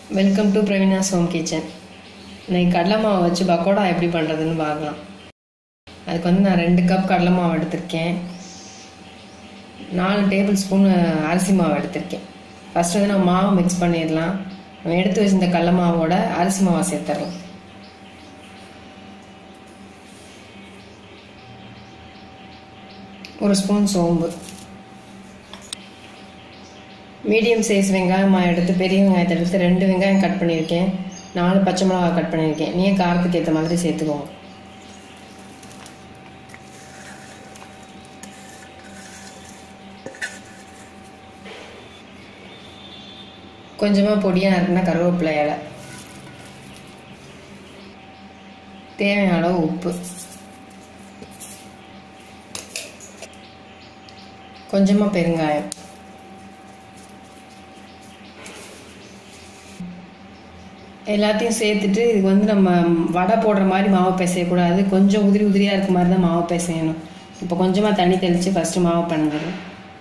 welcome to Praveena's home kitchen இன்னைக்கு கடலை மாவு வச்சு பக்கோடா எப்படி பண்ணுறதுன்னு பார்க்கலாம் அதுக்கு வந்து நான் ரெண்டு கப் கடலை மாவு எடுத்திருக்கேன் நாலு டேபிள் ஸ்பூன் அரிசி மாவு எடுத்திருக்கேன் ஃபஸ்ட்டு வந்து நம்ம மாவு மிக்ஸ் பண்ணிடலாம் நம்ம எடுத்து வச்சிருந்த கடலை மாவோட அரிசி மாவை சேர்த்துடலாம் ஒரு ஸ்பூன் சோம்பு மீடியம் சைஸ் வெங்காயமாக எடுத்து பெரிய வெங்காயத்தை எடுத்து ரெண்டு வெங்காயம் கட் பண்ணியிருக்கேன் நாலு பச்சை மிளகா கட் பண்ணியிருக்கேன் நீங்கள் காரத்துக்கு ஏற்ற மாதிரி சேர்த்துக்கோங்க கொஞ்சமாக பொடியாக இருக்குன்னா கருவேப்பிலை இலை தேவையான அளவு உப்பு கொஞ்சமாக பெருங்காயம் எல்லாத்தையும் சேர்த்துட்டு இதுக்கு வந்து நம்ம வடை போடுற மாதிரி மாவு பிசையக்கூடாது கொஞ்சம் உதிரி உதிரியாக இருக்க மாதிரி தான் மாவு பிசையணும் இப்போ கொஞ்சமாக தண்ணி தெளித்து ஃபஸ்ட்டு மாவு பண்ணிடணும்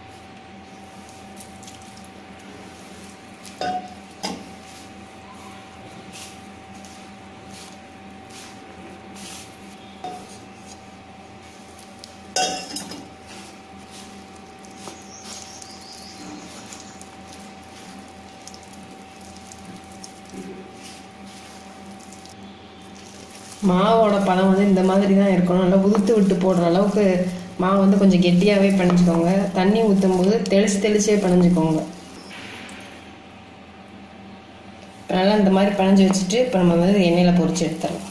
மாவோட பதம் வந்து இந்த மாதிரி தான் இருக்கணும் நல்லா உதுத்து விட்டு போடுற அளவுக்கு மாவு வந்து கொஞ்சம் கெட்டியாகவே பிணைஞ்சிக்கோங்க தண்ணி ஊற்றும் போது தெளிச்சு தெளிச்சே பிணைஞ்சிக்கோங்க இப்போ நல்லா இந்த மாதிரி பிணைஞ்சு வச்சுட்டு இப்போ நம்ம வந்து எண்ணெயில் பொரிச்சு எடுத்துடலாம்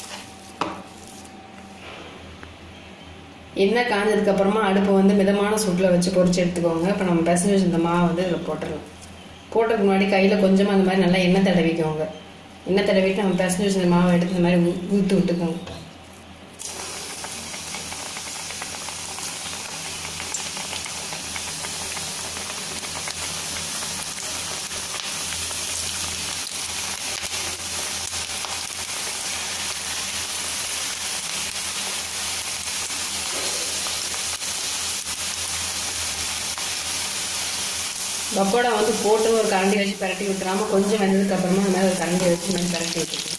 எண்ணெய் காஞ்சதுக்கு அப்புறமா அடுப்பை வந்து மிதமான சூட்டில் வச்சு பொரிச்சு எடுத்துக்கோங்க இப்போ நம்ம பிசைஞ்சு வச்சிருந்த மாவு வந்து இதில் போட்டுடலாம் போட்டதுக்கு முன்னாடி கையில் கொஞ்சமாக அந்த மாதிரி நல்லா எண்ணெய் தடவிக்கோங்க எண்ணெய் தடவிட்டு நம்ம பிசைஞ்சு வச்சிருந்த மாவை எடுத்து இந்த மாதிரி ஊ- ஊற்றி விட்டுக்கோங்க பக்கோடா வந்து போட்டு ஒரு கரண்டி வச்சு பரட்டி விட்டுறாம கொஞ்சம் வெந்ததுக்கு அப்புறமா அந்த மாதிரி ஒரு கரண்டி வச்சு இந்த மாதிரி பரட்டி விட்டுக்கணும்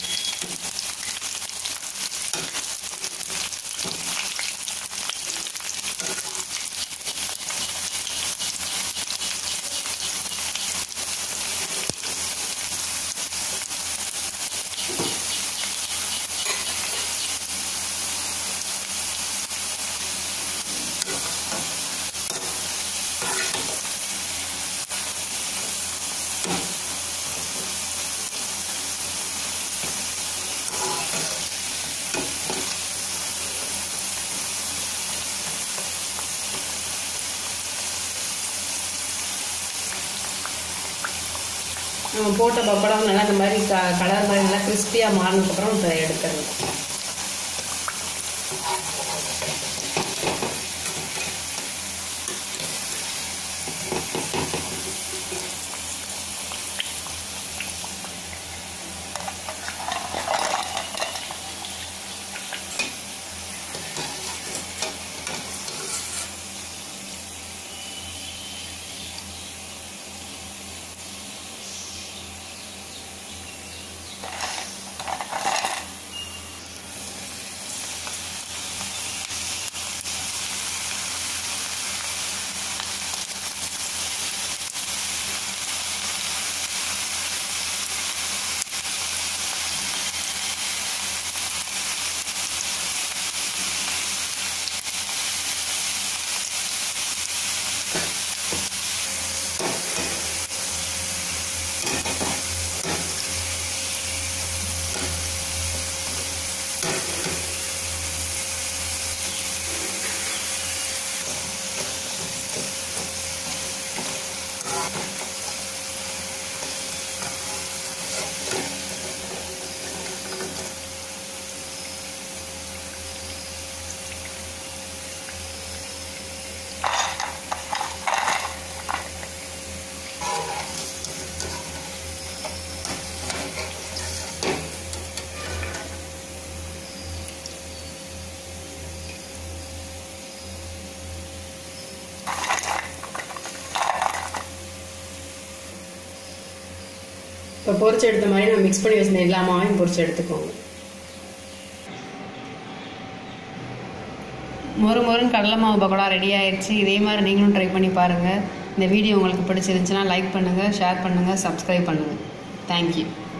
நம்ம போட்ட பக்கோடா நல்லா இந்த மாதிரி க கலர் மாதிரி நல்லா கிறிஸ்பியாக மாறினதுக்கப்புறம் இப்போ எடுத்துடணும் இப்போ பொரிச்சு எடுத்த மாதிரி நான் மிக்ஸ் பண்ணி வச்சிருந்த எல்லா மாவையும் பொரிச்சு எடுத்துக்கோங்க மொறு மொறுன்னு கடலை மாவு பக்கோடா ரெடி ஆயிடுச்சு இதே மாதிரி நீங்களும் ட்ரை பண்ணி பாருங்கள் இந்த வீடியோ உங்களுக்கு பிடிச்சிருந்துச்சுன்னா லைக் பண்ணுங்கள் ஷேர் பண்ணுங்கள் சப்ஸ்கிரைப் பண்ணுங்கள் தேங்க்யூ